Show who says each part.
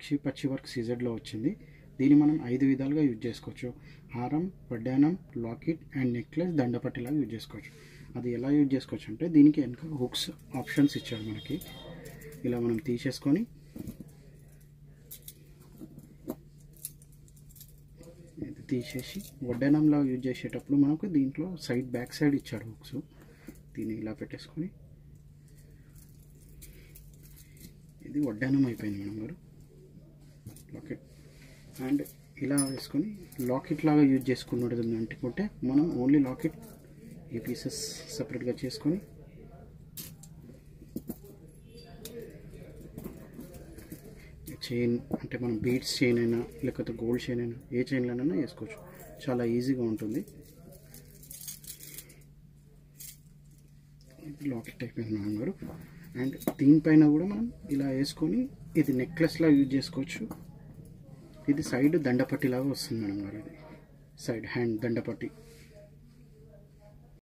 Speaker 1: పచ్చి పచ్చి వర్క్ సీజెడ్లో వచ్చింది దీన్ని మనం ఐదు విధాలుగా యూజ్ చేసుకోవచ్చు హారం వడ్డానం లాకెట్ అండ్ నెక్లెస్ దండపట్టిలాగా యూజ్ చేసుకోవచ్చు అది ఎలా యూజ్ చేసుకోవచ్చు అంటే దీనికి వెనక హుక్స్ ఆప్షన్స్ ఇచ్చాడు మనకి ఇలా మనం తీసేసుకొని ఇది తీసేసి వడ్డానంలా యూజ్ చేసేటప్పుడు మనకు దీంట్లో సైడ్ బ్యాక్ సైడ్ ఇచ్చాడు హుక్స్ దీన్ని ఇలా పెట్టేసుకొని ఇది వడ్డానం అయిపోయింది మేడం గారు లాకెట్ అండ్ ఇలా వేసుకొని లాకెట్ లాగా యూజ్ చేసుకున్నది అనుకుంటే మనం ఓన్లీ లాకెట్ ఈ పీసెస్ సపరేట్గా చేసుకొని చైన్ అంటే మనం బీడ్స్ చైన్ అయినా లేకపోతే గోల్డ్ చైన్ అయినా ఏ చైన్లోనైనా వేసుకోవచ్చు చాలా ఈజీగా ఉంటుంది ఇది లాకెట్ అయిపోయింది మేడం గారు అండ్ దీనిపైన కూడా మనం ఇలా వేసుకొని ఇది నెక్లెస్లా యూజ్ చేసుకోవచ్చు ఇది సైడ్ దండపట్టి లాగా వస్తుంది మేడం గారు ఇది సైడ్ హ్యాండ్ దండపట్టి